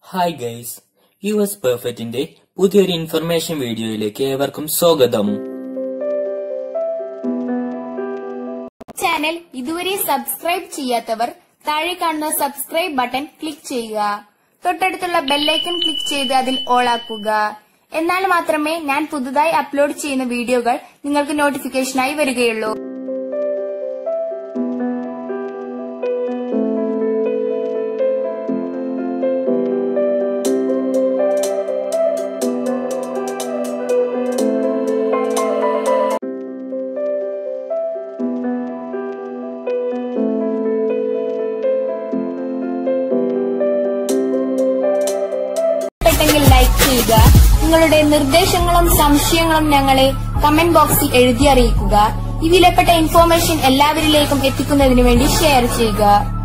hi guys U S പെർഫെക്റ്റിന്റെ പുതിയൊരു information വീഡിയോയിലേക്ക് ഏവർക്കും സ്വാഗതം ചാനൽ ഇതുവരെ സബ്സ്ക്രൈബ് ചെയ്യാത്തവർ താഴെ കാണുന്ന സബ്സ്ക്രൈബ് ബട്ടൺ ക്ലിക്ക് ചെയ്യുക തൊട്ടടുത്തുള്ള ബെല്ലൈക്കൺ ക്ലിക്ക് ചെയ്ത് അതിൽ ഓളാക്കുക എന്നാൽ മാത്രമേ ഞാൻ പുതുതായി അപ്ലോഡ് ചെയ്യുന്ന വീഡിയോകൾ നിങ്ങൾക്ക് നോട്ടിഫിക്കേഷനായി വരികയുള്ളൂ ഇഷ്ടപ്പെട്ടെങ്കിൽ ലൈക്ക് ചെയ്യുക നിങ്ങളുടെ നിർദ്ദേശങ്ങളും സംശയങ്ങളും ഞങ്ങളെ കമന്റ് ബോക്സിൽ എഴുതി അറിയിക്കുക ഈ വിലപ്പെട്ട ഇൻഫോർമേഷൻ എല്ലാവരിലേക്കും എത്തിക്കുന്നതിന് വേണ്ടി ഷെയർ ചെയ്യുക